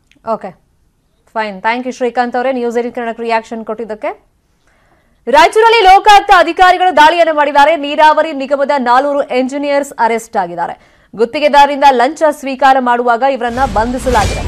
Okay fine thank you Srikanth ಅವರೇ news eighteen ಕನ್ನಡಕ್ಕೆ reaction ಕೊಟ್ಟಿದ್ದಕ್ಕೆ ರಾಯಚೂರಲ್ಲಿ ಲೋಕಾಯುಕ್ತ ಅಧಿಕಾರಿಗಳು ದಾಳಿಯನ್ನು ಮಾಡಿದ್ದಾರೆ ನೀರಾವರಿ ನಿಗಮದ ನಾಲ್ವರು ಎಂಜಿನಿಯರ್ಸ್ ಅರೆಸ್ಟ್ ಆಗಿದ್ದಾರೆ ಗುತ್ತಿಗೆದಾರರಿಂದ ಲಂಚ ಸ್ವೀಕಾರ ಮಾಡುವಾಗ ಇವರನ್ನ ಬಂಧಿಸಲಾಗಿದೆ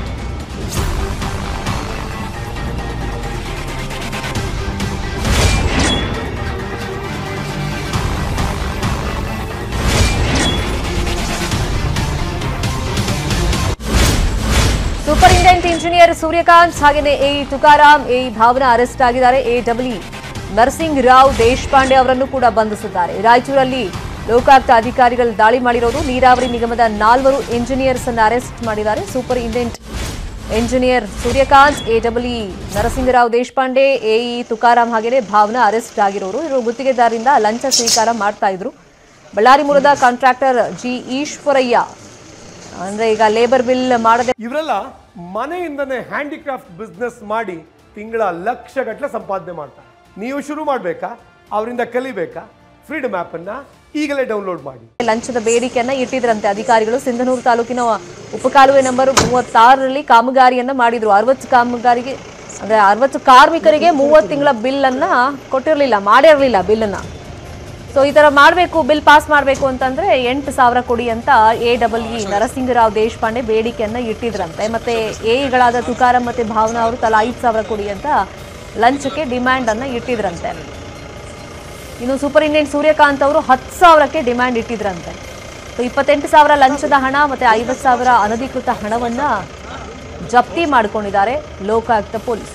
ಸೂಪರಿಂಟೆಂಡೆಂಟ್ ಇಂಜಿನಿಯರ್ ಸೂರ್ಯಕಾಂತ್ ಹಾಗೆಯೇ A Tukaram A Bhavana arrest ಆಗಿದ್ದಾರೆ ಎ ಡಬ್ಲ್ಯೂ ನರಸಿಂಗ್ ರಾವ್ ದೇಶಪಾಂಡೆ ಅವರನ್ನು ಕೂಡ ಬಂಧಿಸಿದ್ದಾರೆ ರಾಯಚೂರಲ್ಲಿ ಲೋಕಾಯುಕ್ತ ಅಧಿಕಾರಿಗಳು ದಾಳಿ ಮಾಡಿರೋದು ನೀರಾವರಿ ನಿಗಮದ ನಾಲ್ವರು ಇಂಜಿನಿಯರ್ಸ್ ಅನ್ನು ಅರೆಸ್ಟ್ ಮಾಡಿದ್ದಾರೆ superintendent engineer Suryakant A W Narasingrao Deshpande AE Tukaram ಹಾಗೆಯೇ ಭಾವನಾ ಅರೆಸ್ಟ್ ಆಗಿರೋರು ಇವರು ಗುತ್ತಿಗೆದಾರರಿಂದ ಲಂಚ ಸ್ವೀಕಾರ ಮಾಡ್ತಾ ಇದ್ರು ಬಳ್ಳಾರಿ ಮೂಲದ ಕಾಂಟ್ರಾಕ್ಟರ್ ಜಿ ಈಶ್ವರಯ್ಯ ಅಂದ್ರೆ ಈಗ ಲೇಬರ್ ಬಿಲ್ ಮಾಡದೆ ಇವರೆಲ್ಲ ಮನೆಯಿಂದನೇ ಹ್ಯಾಂಡಿಕ್ರಾಫ್ಟ್ ಬಿಸ್ನೆಸ್ ಮಾಡಿ ತಿಂಗಳ ಲಕ್ಷ ಗಟ್ಟಲೆ ಸಂಪಾದನೆ ಮಾಡ್ತಾರೆ ನೀವು ಶುರು ಮಾಡಬೇಕಾ ಅವರಿಂದ ಕಲಿಬೇಕಾ ಫ್ರೀಡಮ್ ಆ್ಯಪನ್ನು ಈಗಲೇ ಡೌನ್ಲೋಡ್ ಮಾಡಿ ಲಂಚದ ಬೇಡಿಕೆಯನ್ನ ಇಟ್ಟಿದ್ರಂತೆ ಅಧಿಕಾರಿಗಳು ಸಿಂಧನೂರು ತಾಲೂಕಿನ ಉಪಕಾಲುವೆ ನಂಬರ್ ಮೂವತ್ತಾರರಲ್ಲಿ ಕಾಮಗಾರಿಯನ್ನ ಮಾಡಿದ್ರು ಅರವತ್ತು ಕಾಮಗಾರಿಗೆ ಅಂದ್ರೆ ಅರವತ್ತು ಕಾರ್ಮಿಕರಿಗೆ ಮೂವತ್ತು ತಿಂಗಳ ಬಿಲ್ ಅನ್ನ ಕೊಟ್ಟಿರಲಿಲ್ಲ ಮಾಡಿರಲಿಲ್ಲ ಬಿಲ್ ಅನ್ನ ಸೊ ಈ ತರ ಮಾಡಬೇಕು ಬಿಲ್ ಪಾಸ್ ಮಾಡಬೇಕು ಅಂತಂದ್ರೆ ಎಂಟು ಸಾವಿರ ಕೊಡಿ ಅಂತ A double E Narasingrao Deshpande ಬೇಡಿಕೆಯನ್ನ ಇಟ್ಟಿದ್ರಂತೆ ಮತ್ತೆ ಎಗಳಾದ ತುಕಾರಾಂ ಮತ್ತೆ ಭಾವನಾ ಅವರು ತಲಾ ಐದು ಸಾವಿರ ಕೊಡಿ ಅಂತ ಲಂಚಕ್ಕೆ ಡಿಮ್ಯಾಂಡ್ ಅನ್ನ ಇಟ್ಟಿದ್ರಂತೆ ಇನ್ನು ಸೂಪರಿಂಟೆಂಡೆಂಟ್ ಸೂರ್ಯಕಾಂತ್ ಅವರು ಹತ್ತು ಸಾವಿರಕ್ಕೆ ಡಿಮ್ಯಾಂಡ್ ಇಟ್ಟಿದ್ರಂತೆ ಸೊ ಇಪ್ಪತ್ತೆಂಟು ಸಾವಿರ ಲಂಚದ ಹಣ ಮತ್ತೆ ಐವತ್ತು ಸಾವಿರ ಅನಧಿಕೃತ ಹಣವನ್ನ ಜಪ್ತಿ ಮಾಡಿಕೊಂಡಿದ್ದಾರೆ ಲೋಕಾಯುಕ್ತ ಪೊಲೀಸ್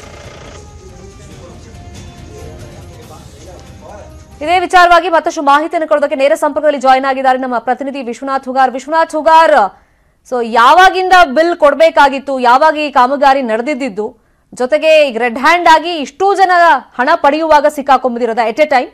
ಇದೇ ವಿಚಾರವಾಗಿ ಮತ್ತಷ್ಟು ಮಾಹಿತಿಯನ್ನು ಕೊಡೋದಕ್ಕೆ ನೇರ ಸಂಪರ್ಕದಲ್ಲಿ ಜಾಯ್ನ್ ಆಗಿದ್ದಾರೆ ನಮ್ಮ ಪ್ರತಿನಿಧಿ ವಿಶ್ವನಾಥ್ ಹುಗಾರ್ ವಿಶ್ವನಾಥ್ ಹುಗಾರ್ ಸೊ ಯಾವಾಗಿಂದ ಬಿಲ್ ಕೊಡಬೇಕಾಗಿತ್ತು ಯಾವಾಗ ಈ ಕಾಮಗಾರಿ ನಡೆದಿದ್ದು ಜೊತೆಗೆ ಈಗ ರೆಡ್ ಹ್ಯಾಂಡ್ ಆಗಿ ಇಷ್ಟೂ ಜನ ಹಣ ಪಡೆಯುವಾಗ ಸಿಕ್ಕಾಕೊಂಡ್ಬಿಟ್ಟಿರೋದ ಎಟ್ ಎ ಟೈಮ್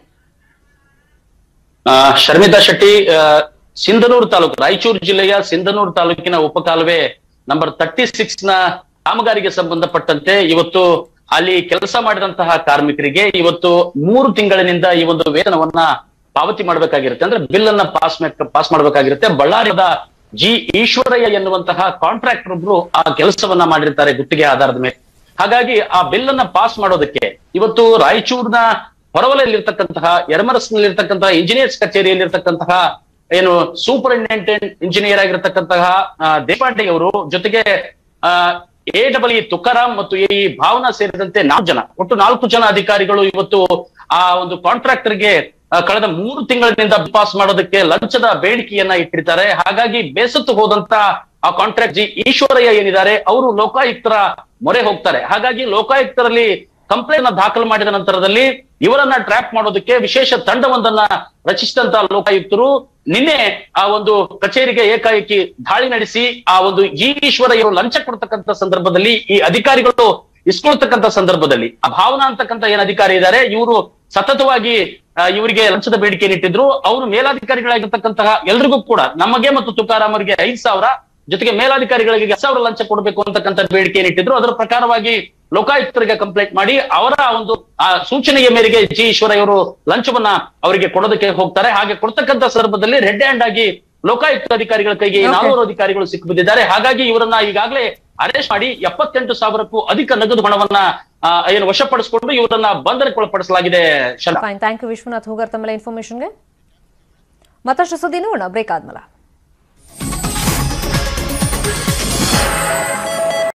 ಆ, ಶರ್ಮಿತಾ ಶೆಟ್ಟಿ ಆ, ಸಿಂಧನೂರು ತಾಲೂಕು ರಾಯಚೂರು ಜಿಲ್ಲೆಯ ಸಿಂಧನೂರು ತಾಲೂಕಿನ ಉಪಕಾಲುವೆ ನಂಬರ್ ತರ್ಟಿ ಸಿಕ್ಸ್ ನ ಕಾಮಗಾರಿಗೆ ಸಂಬಂಧಪಟ್ಟಂತೆ ಇವತ್ತು ಅಲ್ಲಿ ಕೆಲಸ ಮಾಡಿದಂತಹ ಕಾರ್ಮಿಕರಿಗೆ ಇವತ್ತು ಮೂರು ತಿಂಗಳಿನಿಂದ ಈ ಒಂದು ವೇತನವನ್ನ ಪಾವತಿ ಮಾಡಬೇಕಾಗಿರುತ್ತೆ ಅಂದ್ರೆ ಬಿಲ್ ಅನ್ನ ಪಾಸ್ ಪಾಸ್ ಮಾಡಬೇಕಾಗಿರುತ್ತೆ ಬಳ್ಳಾರಿಯ ಜಿ ಈಶ್ವರಯ್ಯ ಎನ್ನುವಂತಹ ಕಾಂಟ್ರಾಕ್ಟರ್ ಒಬ್ರು ಆ ಕೆಲಸವನ್ನ ಮಾಡಿರ್ತಾರೆ ಗುತ್ತಿಗೆ ಆಧಾರದ ಮೇಲೆ ಹಾಗಾಗಿ ಆ ಬಿಲ್ ಅನ್ನ ಪಾಸ್ ಮಾಡೋದಕ್ಕೆ ಇವತ್ತು ರಾಯಚೂರಿನ ಹೊರವಲಯಲ್ಲಿರ್ತಕ್ಕಂತಹ ಯರಮರಸ್ನಲ್ಲಿರ್ತಕ್ಕಂತಹ ಇಂಜಿನಿಯರ್ಸ್ ಕಚೇರಿಯಲ್ಲಿರ್ತಕ್ಕಂತಹ ಏನು ಸೂಪರಿಂಟೆಂಡೆಂಟ್ ಇಂಜಿನಿಯರ್ ಆಗಿರ್ತಕ್ಕಂತಹ ಆ, ದೇಶಪಾಂಡೆ ಅವರು ಜೊತೆಗೆ ಆ ಎ ಡಬಲ್ ಇ ತುಕಾರಾಂ ಮತ್ತು ಎ ಇ ಭಾವನಾ ಸೇರಿದಂತೆ ನಾಲ್ಕು ಜನ ಒಟ್ಟು ನಾಲ್ಕು ಜನ ಅಧಿಕಾರಿಗಳು ಇವತ್ತು ಆ ಒಂದು ಕಾಂಟ್ರಾಕ್ಟರ್ಗೆ ಆ, ಕಳೆದ ಮೂರು ತಿಂಗಳಿನಿಂದ ಪಾಸ್ ಮಾಡೋದಕ್ಕೆ ಲಂಚದ ಬೇಡಿಕೆಯನ್ನ ಇಟ್ಟಿರ್ತಾರೆ ಹಾಗಾಗಿ ಬೇಸತ್ತು ಹೋದಂತ ಆ ಕಾಂಟ್ರಾಕ್ಟ್ ಜಿ ಈಶ್ವರಯ್ಯ ಏನಿದ್ದಾರೆ ಅವರು ಲೋಕಾಯುಕ್ತರ ಮೊರೆ ಹೋಗ್ತಾರೆ ಹಾಗಾಗಿ ಲೋಕಾಯುಕ್ತರಲ್ಲಿ ಕಂಪ್ಲೇಂಟ್ ಅನ್ನ ದಾಖಲು ಮಾಡಿದ ನಂತರದಲ್ಲಿ ಇವರನ್ನ ಟ್ರ್ಯಾಪ್ ಮಾಡೋದಕ್ಕೆ ವಿಶೇಷ ತಂಡವೊಂದನ್ನ ರಚಿಸಿದಂತ ಲೋಕಾಯುಕ್ತರು ನಿನ್ನೆ ಆ ಒಂದು ಕಚೇರಿಗೆ ಏಕಾಏಕಿ ದಾಳಿ ನಡೆಸಿ ಆ ಒಂದು ಈ ಈಶ್ವರಯ್ಯರು ಲಂಚ ಕೊಡ್ತಕ್ಕಂಥ ಸಂದರ್ಭದಲ್ಲಿ ಈ ಅಧಿಕಾರಿಗಳು ಇಸ್ಕೊಳ್ತಕ್ಕಂಥ ಸಂದರ್ಭದಲ್ಲಿ ಆ ಭಾವನಾ ಅಂತಕ್ಕಂಥ ಏನ್ ಅಧಿಕಾರಿ ಇದ್ದಾರೆ ಇವರು ಸತತವಾಗಿ ಆ, ಇವರಿಗೆ ಲಂಚದ ಬೇಡಿಕೆ ಇಟ್ಟಿದ್ರು ಅವರು ಮೇಲಾಧಿಕಾರಿಗಳಾಗಿರ್ತಕ್ಕಂತಹ ಎಲ್ರಿಗೂ ಕೂಡ ನಮಗೆ ಮತ್ತು ತುಕಾರಾಮರಿಗೆ ಐದ್ ಸಾವಿರ ಜೊತೆಗೆ ಮೇಲಾಧಿಕಾರಿಗಳಿಗೆ ಎರಡ್ ಸಾವಿರ ಲಂಚ ಕೊಡಬೇಕು ಅಂತಕ್ಕಂಥ ಬೇಡಿಕೆ ಇಟ್ಟಿದ್ರು ಅದರ ಪ್ರಕಾರವಾಗಿ ಲೋಕಾಯುಕ್ತರಿಗೆ ಕಂಪ್ಲೇಂಟ್ ಮಾಡಿ ಅವರ ಒಂದು ಆ ಸೂಚನೆಯ ಮೇರೆಗೆ ಜಿ ಈಶ್ವರಯ್ಯ ಅವರು ಲಂಚವನ್ನ ಅವರಿಗೆ ಕೊಡೋದಕ್ಕೆ ಹೋಗ್ತಾರೆ ಹಾಗೆ ಕೊಡ್ತಕ್ಕಂಥ ಸಂದರ್ಭದಲ್ಲಿ ರೆಡ್ ಹ್ಯಾಂಡ್ ಆಗಿ ಲೋಕಾಯುಕ್ತ ಅಧಿಕಾರಿಗಳ ಕೈಗೆ ಈ Okay. ನಾಲ್ವರು ಅಧಿಕಾರಿಗಳು ಸಿಕ್ಕಿಬಿದ್ದಿದ್ದಾರೆ ಹಾಗಾಗಿ ಇವರನ್ನ ಈಗಾಗಲೇ ಅರೆಸ್ಟ್ ಮಾಡಿ ಎಪ್ಪತ್ತೆಂಟು ಸಾವಿರಕ್ಕೂ ಅಧಿಕ ನಗದು ಹಣವನ್ನ ಆ, ಏನು ವಶಪಡಿಸಿಕೊಂಡು ಇವರನ್ನ ಬಂಧನಕ್ಕೊಳಪಡಿಸಲಾಗಿದೆ Sharma fine thank you Vishwanath Hugar ತಮ್ಮೆಲ್ಲ ಇನ್ಫಾರ್ಮೇಶನ್ಗೆ ಮತ್ತಷ್ಟು ಸುದ್ದಿ ನೋಡೋಣ ಬ್ರೇಕ್ ಆದ್ಮೇಲೆ